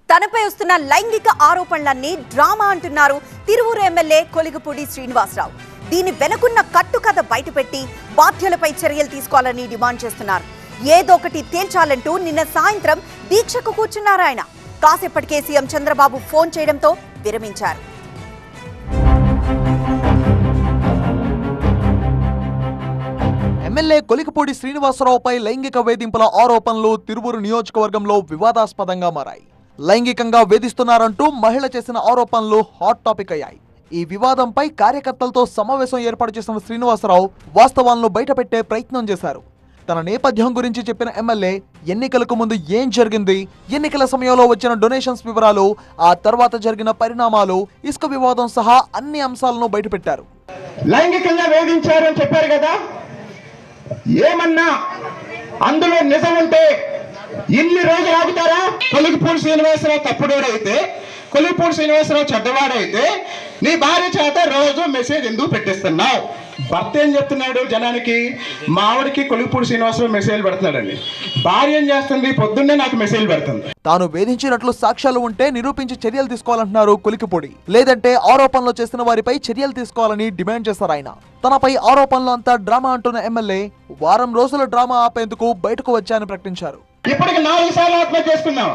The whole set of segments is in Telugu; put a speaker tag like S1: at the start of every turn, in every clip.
S1: తనపై వస్తున్న లైంగిక ఆరోపణలన్నీ డ్రామా అంటున్నారు తిరువూరు ఎమ్మెల్యే కొలిగపూడి శ్రీనివాసరావు దీని వెనుకున్న కట్టుకథ బయటపెట్టి బాధ్యులపై చర్యలు తీసుకోవాలని డిమాండ్ చేస్తున్నారు ఏదో ఒకటి తేల్చాలంటూ నిన్న సాయంత్రం దీక్షకు కూర్చున్నారు ఆయన కాసేపటికే సీఎం చంద్రబాబు ఫోన్ చేయడంతో విరమించారు
S2: ఎమ్మెల్యే కొలికపూడి శ్రీనివాసరావుపై లైంగిక వేధింపుల ఆరోపణలు తిరువురు నియోజకవర్గంలో వివాదాస్పదంగా మారాయి లైంగికంగా వేధిస్తున్నారంటూ మహిళ చేసిన ఆరోపణలు హాట్ టాపిక్ అయ్యాయి ఈ వివాదంపై కార్యకర్తలతో సమావేశం ఏర్పాటు చేసిన శ్రీనివాసరావు వాస్తవాలను బయటపెట్టే ప్రయత్నం చేశారు తన నేపథ్యం గురించి చెప్పిన ఎమ్మెల్యే ఎన్నికలకు ముందు ఏం జరిగింది ఎన్నికల సమయంలో వచ్చిన డొనేషన్స్ వివరాలు ఆ తర్వాత జరిగిన పరిణామాలు ఇసుక వివాదం సహా అన్ని అంశాలను బయటపెట్టారు
S3: లైంగికంగా వేధించారు అని చెప్పారు కదా ఏమన్నా అందులో నిజం ఉంటే ఇన్ని రోజులు ఆగుతారా కొలిగిపూడి శ్రీనివాసరావు తప్పుడోడైతే కొలిగిపూడి శ్రీనివాసరావు చెడ్డవాడైతే నీ భార్య చేత రోజు మెసేజ్ ఎందుకు పెట్టిస్తున్నావు భర్త ఏం చెప్తున్నాడు జనానికి మా ఆవిడకి కొలిగిపూడి శ్రీనివాసరావు మెసేజ్ పెడుతున్నాడండి భార్య ఏం చేస్తుంది పొద్దున్నే నాకు మెసేజ్ పెడుతుంది
S2: తాను వేధించినట్లు సాక్ష్యాలు ఉంటే నిరూపించి చర్యలు తీసుకోవాలంటున్నారు కొలికిపొడి లేదంటే ఆరోపణలు చేసిన వారిపై చర్యలు తీసుకోవాలని డిమాండ్ చేశారు ఆయన తనపై ఆరోపణలు అంతా డ్రామా అంటున్న ఎమ్మెల్యే వారం రోజుల డ్రామా ఆపేందుకు బయటకు వచ్చాయని ప్రకటించారు
S3: ఇప్పటికి నాలుగు సార్లు ఆత్మహత్య చేసుకున్నాం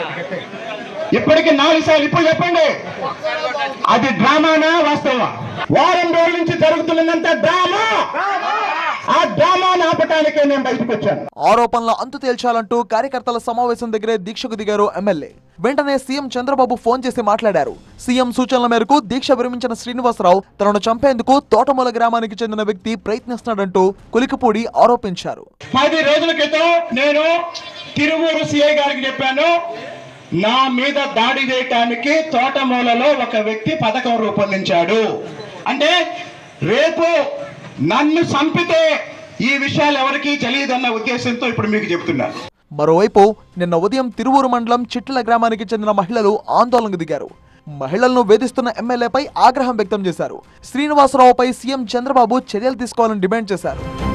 S3: ఇప్పటికి నాలుగు సార్లు ఇప్పుడు చెప్పండి అది డ్రామానా వాస్తవమా వారం రోజుల నుంచి జరుగుతున్నదంత డ్రామా ఆ డ్రామాను ఆపటానికే నేను బయటకు వచ్చాను
S2: ఆరోపణల అంతు తేల్చాలంటూ కార్యకర్తల సమావేశం దగ్గరే దీక్షకు దిగారు ఎమ్మెల్యే వెంటనే సీఎం చంద్రబాబు ఫోన్ చేసి మాట్లాడారు సీఎం సూచనల మేరకు దీక్ష విరమించిన శ్రీనివాసరావు తనను చంపేందుకు తోటమూల గ్రామానికి చెందిన వ్యక్తి ప్రయత్నిస్తున్నాడంటూ కొలికిపూడి ఆరోపించారు
S3: పది రోజుల క్రితం నేను తిరువూరు సిఐ గారికి చెప్పాను నా మీద దాడి చేయటానికి తోటమూలలో ఒక వ్యక్తి పథకం రూపొందించాడు అంటే రేపు నన్ను చంపితే ఈ విషయాలు ఎవరికీ తెలియదన్న ఉద్దేశంతో ఇప్పుడు మీకు చెప్తున్నాను
S2: మరోవైపు నిన్న ఉదయం తిరువూరు మండలం చిట్ల గ్రామానికి చెందిన మహిళలు ఆందోళనకు దిగారు మహిళలను వేధిస్తున్న ఎమ్మెల్యేపై ఆగ్రహం వ్యక్తం చేశారు శ్రీనివాసరావుపై సీఎం చంద్రబాబు చర్యలు తీసుకోవాలని డిమాండ్ చేశారు